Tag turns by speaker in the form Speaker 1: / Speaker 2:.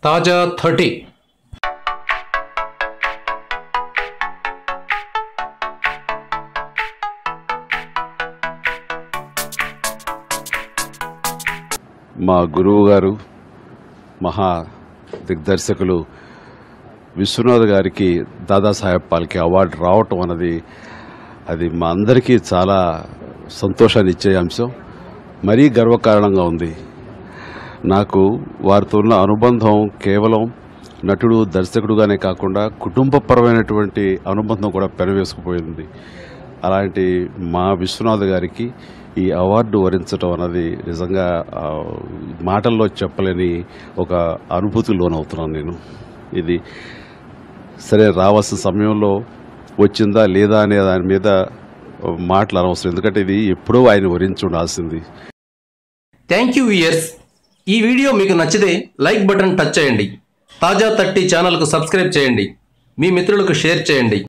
Speaker 1: తాజా థర్టీ
Speaker 2: మా గురువు గారు మహా దిగ్దర్శకులు విశ్వనాథ్ గారికి దాదాసాహెబ్ పాల్కే అవార్డు రావటం అన్నది అది మా అందరికీ చాలా సంతోషాన్ని ఇచ్చే అంశం మరీ గర్వకారణంగా ఉంది నాకు వారితో ఉన్న అనుబంధం కేవలం నటుడు దర్శకుడుగానే కాకుండా కుటుంబపరమైనటువంటి అనుబంధం కూడా పెనవేసుకుపోయింది అలాంటి మా విశ్వనాథ్ గారికి ఈ అవార్డు వరించడం అన్నది నిజంగా ఆ, మాటల్లో చెప్పలేని ఒక అనుభూతి లోనవుతున్నాను నేను ఇది సరే రావాల్సిన సమయంలో వచ్చిందా లేదా అనే దాని మీద మాటలు అనవసరం ఎందుకంటే ఇది ఎప్పుడో ఆయన వరించి ఉండాల్సింది
Speaker 1: థ్యాంక్ యూ ఇయర్స్ ఈ వీడియో మీకు నచ్చితే లైక్ బటన్ టచ్ చేయండి తాజా థర్టీ ఛానల్కు సబ్స్క్రైబ్ చేయండి మీ మిత్రులకు షేర్ చేయండి